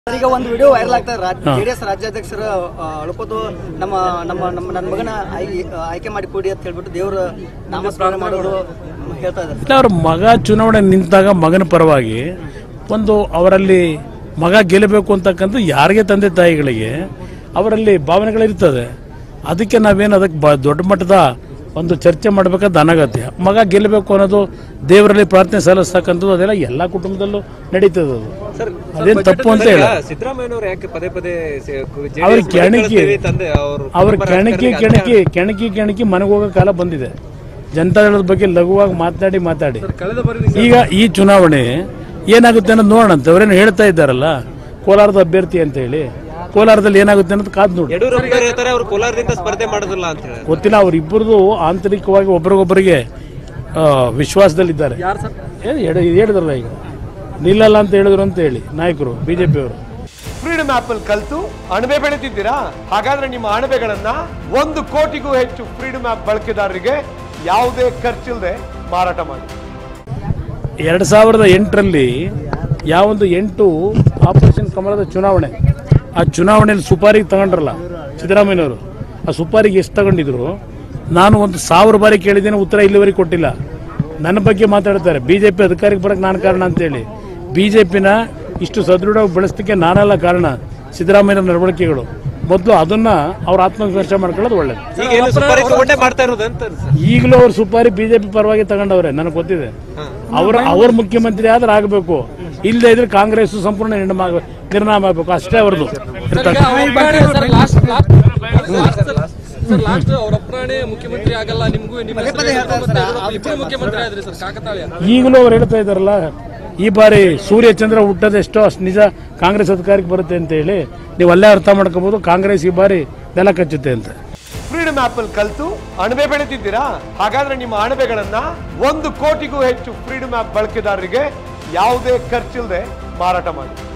ಈಗ ಒಂದು video viral ಆಗ್ತಾ ಇದೆ ಜೆಡಿಎಸ್ ರಾಜ್ಯಾಧ್ಯಕ್ಷರು ಆ, ಅಳ್ಕೋತು ನಮ್ಮ ನಮ್ಮ ನಮ್ಮ ನನ್ನ ಮಗನ ಆಯ್ಕೆ ಆಯ್ಕೆ ಮಾಡಿ ಕೊಡಿ ಅಂತ ಹೇಳ್ಬಿಟ್ಟು ದೇವ್ರ ನಾಮಸ್ಮರಣೆ ಮಾಡೋದು ಹೇಳ್ತಾ ಇದ್ದಾರೆ ಇಲ್ಲ ಅವ್ರ ಮಗ ಚುನಾವಣೆ ನಿಂತಾಗ ಮಗನ ಪರವಾಗಿ ಒಂದು ಅವರಲ್ಲಿ ಮಗ ಗೆಲ್ಲಬೇಕು ಅಂತಕ್ಕಂಥ ಯಾರಿಗೆ ತಂದೆ ತಾಯಿಗಳಿಗೆ ಅವರಲ್ಲಿ ಭಾವನೆಗಳಿರ್ತದೆ ಅದಕ್ಕೆ ನಾವೇನು ಅದಕ್ಕೆ ಬ ದೊಡ್ಡ ಮಟ್ಟದ ಒಂದು ಚರ್ಚೆ ಮಾಡಬೇಕಾದ ಅನಗತ್ಯ ಮಗ ಗೆಲ್ಲಬೇಕು ಅನ್ನೋದು ದೇವರಲ್ಲಿ ಪ್ರಾರ್ಥನೆ ಸಲ್ಲಿಸ್ತಕ್ಕಂಥದ್ದು ಅದೆಲ್ಲ ಎಲ್ಲ ಕುಟುಂಬದಲ್ಲೂ ನಡೀತದೆ ಅದು ಅದೇನು ತಪ್ಪು ಅಂತ ಹೇಳ ಸಿದ್ದರಾಮಯ್ಯನವರು ಯಾಕೆ ಪದೇ ಪದೇ ಸ- JDS ಅವ್ರ ಬಳಿ ಕೆಣಕಿ ಕಳಿಸ್ತೀವಿ ತಂದೆ ಅವ್ರು ಅವ್ರ ಕುಟುಂಬ ಕೆಣಕಿ ರಾಜಕಾರಣಿಗೆ ಕೆಣಕಿ ಕೆಣಕಿ ಕೆಣಕಿ ಮನೆಗೆ ಹೋಗೋ ಕಾಲ ಬಂದಿದೆ ಜನತಾದಳದ ಬಗ್ಗೆ ಲಘುವಾಗಿ ಮಾತನಾಡಿ ಮಾತಾಡಿ ಈಗ ಈ ಚುನಾವಣೆ ಏನಾಗುತ್ತೆ ಅನ್ನೋದು ನೋಡೋಣಂತೆ ಅವರೇನು ಹೇಳ್ತಾ ಇದ್ದಾರಲ್ಲ ಕೋಲಾರದ ಅಭ್ಯರ್ಥಿ ಅಂತ ಹೇಳಿ ಕೋಲಾರದಲ್ಲಿ ಏನಾಗುತ್ತೆ ಅನ್ನೋದು ಕಾದು ನೋಡಿ ಯಡಿಯೂರಪ್ಪನವ್ರು ಹೇಳ್ತಾರೆ ಅವ್ರು ಕೋಲಾರದಿಂದ ಸ್ಪರ್ಧೆ ಮಾಡೋದಿಲ್ಲ ಅಂತ ಹೇಳಿ ಗೊತ್ತಿಲ್ಲ ಅವರಿಬ್ಬರದು ಆಂತರಿಕವಾಗಿ ಒಬ್ರಿಗೊಬ್ಬರಿಗೆ ಆ, ವಿಶ್ವಾಸದಲ್ಲಿದ್ದಾರೆ ಏನು ಹೇಳಿ- ಹೇಳಿದ್ರಲ್ಲ ಈಗ ನಿಲ್ಲಲ್ಲ ಅಂತ ಹೇಳಿದ್ರು ಅಂತ ಹೇಳಿ ನಾಯಕರು ಬಿಜೆಪಿಯವರು ಫ್ರೀಡಮ್ ಆಪ್ ಅಲ್ಲಿ ಕಲ್ತು ಅಣಬೆ ಬೆಳೆದಿದ್ದೀರಾ ಹಾಗಾದ್ರೆ ನಿಮ್ಮ ಅಣಬೆಗಳನ್ನ ಒಂದು ಕೋಟಿಗೂ ಹೆಚ್ಚು ಫ್ರೀಡಮ್ ಆಪ್ ಬಳಕೆದಾರರಿಗೆ ಯಾವುದೇ ಖರ್ಚಿಲ್ಲದೆ ಮಾರಾಟ ಮಾಡಿ ಎರಡು ಸಾವಿರದ ಎಂಟರಲ್ಲಿ ಯಾವೊಂದು ಎಂಟು ಆಪರೇಷನ್ ಕಮಲದ ಚುನಾವಣೆ ಆ ಚುನಾವಣೆಯಲ್ಲಿ ಸುಪಾರಿಗೆ ತಗೊಂಡ್ರಲ್ಲ ಸಿದ್ದರಾಮಯ್ಯನವರು ಆ ಸುಪಾರಿಗೆ ಎಷ್ಟು ತಗೊಂಡಿದ್ರು ನಾನು ಒಂದು ಸಾವಿರ ಬಾರಿ ಕೇಳಿದ್ದೇನೆ ಉತ್ತರ ಇಲ್ಲಿವರೆಗೆ ಕೊಟ್ಟಿಲ್ಲ ನನ್ನ ಬಗ್ಗೆ ಮಾತಾಡ್ತಾರೆ ಬಿಜೆಪಿ ಅಧಿಕಾರಕ್ಕೆ ಬರಕ್ಕೆ ನಾನು ಕಾರಣ ಅಂತೇಳಿ ಬಿಜೆಪಿನ ಇಷ್ಟು ಸದೃಢವಾಗಿ ಬೆಳೆಸಲಿಕ್ಕೆ ನಾನೆಲ್ಲ ಕಾರಣ ಸಿದ್ದರಾಮಯ್ಯನ ನಡವಳಿಕೆಗಳು ಮೊದಲು ಅದನ್ನ ಅವ್ರ ಆತ್ಮವಿಮರ್ಶೆ ಮಾಡ್ಕೊಳ್ಳೋದು ಒಳ್ಳೇದು ಈಗ ಏನು ಸುಪಾರಿ ತಗೊಂಡೇ ಮಾಡ್ತಾ ಇರೋದು ಅಂತ ಅನ್ಸುತ್ತೆ. ಈಗಲೂ ಅವ್ರು ಸುಪಾರಿ ಬಿಜೆಪಿ ಪರವಾಗಿ ತಗೊಂಡವ್ರೆ ನನಗೆ ಗೊತ್ತಿದೆ ಅವ್ರ ಅವ್ರ ಮುಖ್ಯಮಂತ್ರಿ ಆದ್ರೆ ಆಗಬೇಕು ಇಲ್ಲದೆ ಇದ್ರೆ ಕಾಂಗ್ರೆಸ್ ಸಂಪೂರ್ಣ ನಿರ್ಣಾಮ ಆಗ- ನಿರ್ನಾಮ ಆಗಬೇಕು ಅಷ್ಟೇ ಅವ್ರದ್ದು ಲಾಸ್ಟ್ ಅವ್ರ ಅಪ್ರಾಣಿ ಮುಖ್ಯಮಂತ್ರಿ ಆಗಲ್ಲ ನಿಮ್ಗೂ ನಿಮ್ಮ ಹೆಸರು ಮತ್ತೆ ಯಡಿಯೂರಪ್ಪ ಇಬ್ರು ಮುಖ್ಯಮಂತ್ರಿ ಆದ್ರಿ ಸರ್ ಕಾಕತಾಳೀಯ ಈಗಲೂ ಅವ್ರು ಹೇಳ್ತಾ ಇದಾರಲ್ಲ ಈ ಬಾರಿ ಸೂರ್ಯ ಚಂದ್ರ ಹುಟ್ಟದೆಷ್ಟೋ ಅಷ್ಟು ನಿಜ ಕಾಂಗ್ರೆಸ್ ಅಧಿಕಾರಕ್ಕೆ ಬರುತ್ತೆ ಅಂತ ಹೇಳಿ ನೀವು ಅಲ್ಲೇ ಅರ್ಥ ಮಾಡ್ಕೋಬಹುದು ಕಾಂಗ್ರೆಸ್ ಈ ಬಾರಿ ನೆಲ ಕಚ್ಚುತ್ತೆ ಅಂತ ಫ್ರೀಡಮ್ ಆಪ್ ಅಲ್ಲಿ ಕಲ್ತು ಅಣಬೆ ಬೆಳೆದಿದ್ದೀರಾ ಹಾಗಾದ್ರೆ ನಿಮ್ಮ ಅಣಬೆಗಳನ್ನ ಒಂದು ಕೋಟಿಗೂ ಹೆಚ್ಚು ಫ್ರೀಡಮ್ ಆಪ್ ಬಳಕೆದಾರರಿಗೆ ಯಾವುದೇ ಖರ್ಚಿಲ್ಲದೆ ಮಾರಾಟ ಮಾಡಿ